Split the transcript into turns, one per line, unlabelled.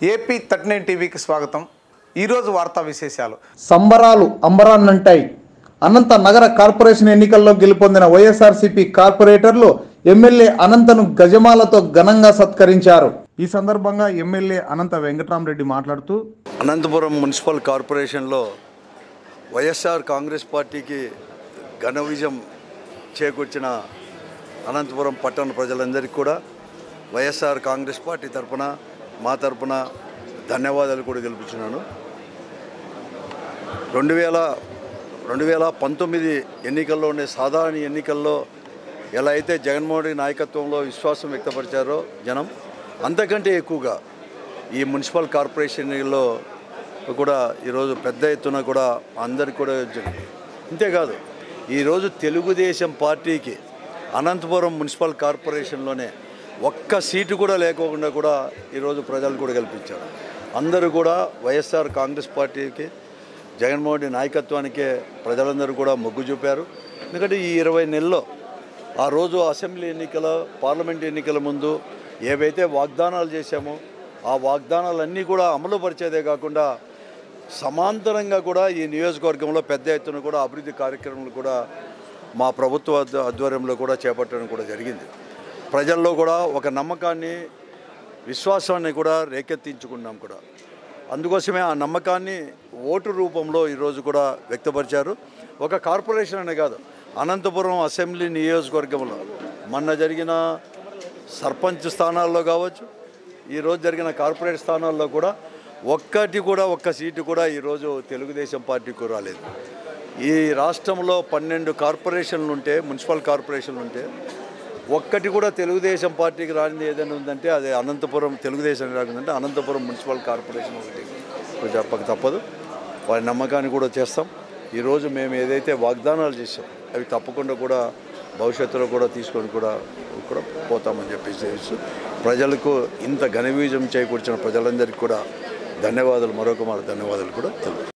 AP thirty nine టీవీకి స్వాగతం ఈరోజు వార్తా విశేషాలు
సంబరాలు అంబరాన్నంటాయి అనంత నగర కార్పొరేషన్ ఎన్నికల్లో గెలుపొందిన వైఎస్ఆర్సీపీ కార్పొరేటర్లు ఎమ్మెల్యే అనంతను గజమాలతో ఘనంగా సత్కరించారు ఈ సందర్భంగా ఎమ్మెల్యే అనంత వెంకటరామరెడ్డి మాట్లాడుతూ
అనంతపురం మున్సిపల్ కార్పొరేషన్లో వైఎస్ఆర్ కాంగ్రెస్ పార్టీకి ఘన విజయం చేకూర్చిన అనంతపురం పట్టణ ప్రజలందరికీ కూడా వైఎస్ఆర్ కాంగ్రెస్ పార్టీ తరపున మా తరపున ధన్యవాదాలు కూడా గెలుపుచున్నాను రెండు వేల రెండు వేల పంతొమ్మిది ఎన్నికల్లో ఉండే సాధారణ ఎన్నికల్లో ఎలా అయితే జగన్మోహన్ రెడ్డి నాయకత్వంలో విశ్వాసం వ్యక్తపరిచారో జనం అంతకంటే ఎక్కువగా ఈ మున్సిపల్ కార్పొరేషన్ ఎన్నికల్లో కూడా ఈరోజు పెద్ద ఎత్తున కూడా అందరికి కూడా జరిగింది అంతేకాదు ఈరోజు తెలుగుదేశం పార్టీకి అనంతపురం మున్సిపల్ కార్పొరేషన్లోనే ఒక్క సీటు కూడా లేకోకుండా కూడా ఈరోజు ప్రజలు కూడా కల్పించారు అందరూ కూడా వైఎస్ఆర్ కాంగ్రెస్ పార్టీకి జగన్మోహన్ రెడ్డి నాయకత్వానికే ప్రజలందరూ కూడా మొగ్గు చూపారు ఎందుకంటే ఈ ఇరవై నెలల్లో ఆ రోజు అసెంబ్లీ ఎన్నికల పార్లమెంట్ ఎన్నికల ముందు ఏవైతే వాగ్దానాలు చేశామో ఆ వాగ్దానాలన్నీ కూడా అమలు పరిచేదే కాకుండా సమాంతరంగా కూడా ఈ నియోజకవర్గంలో పెద్ద ఎత్తున కూడా అభివృద్ధి కార్యక్రమాలు కూడా మా ప్రభుత్వ ఆధ్వ- ఆధ్వర్యంలో కూడా చేపట్టడం కూడా జరిగింది ప్రజల్లో కూడా ఒక నమ్మకాన్ని విశ్వాసాన్ని కూడా రేకెత్తించుకున్నాం కూడా అందుకోసమే ఆ నమ్మకాన్ని ఓటు రూపంలో ఈరోజు కూడా వ్యక్తపరిచారు ఒక కార్పొరేషన్ అనే కాదు అనంతపురం అసెంబ్లీ నియోజకవర్గంలో మొన్న జరిగిన సర్పంచ్ స్థానాల్లో కావచ్చు ఈరోజు జరిగిన కార్పొరేట్ స్థానాల్లో కూడా ఒక్కటి కూడా ఒక్క సీటు కూడా ఈరోజు తెలుగుదేశం పార్టీకి రాలేదు ఈ రాష్ట్రంలో పన్నెండు కార్పొరేషన్లు ఉంటే మున్సిపల్ కార్పొరేషన్లు ఉంటే ఒక్కటి కూడా తెలుగుదేశం పార్టీకి రానిది ఏదైనా ఉందంటే అది అనంతపురం తెలుగుదేశం రాకుందంటే అనంతపురం మున్సిపల్ కార్పొరేషన్ ఒకటి ఇప్పుడు చెప్పక తప్పదు వారి నమ్మకాన్ని కూడా చేస్తాం ఈరోజు మేము ఏదైతే వాగ్దానాలు చేసాం అవి తప్పకుండా కూడా భవిష్యత్తులో కూడా తీసుకొని కూడా కూడా పోతామని చెప్పేసి తెలుసు ప్రజలకు ఇంత ఘన విజయం చేకూర్చిన ప్రజలందరికీ కూడా ధన్యవాదాలు మరొక మరి ధన్యవాదాలు కూడా తెలుపు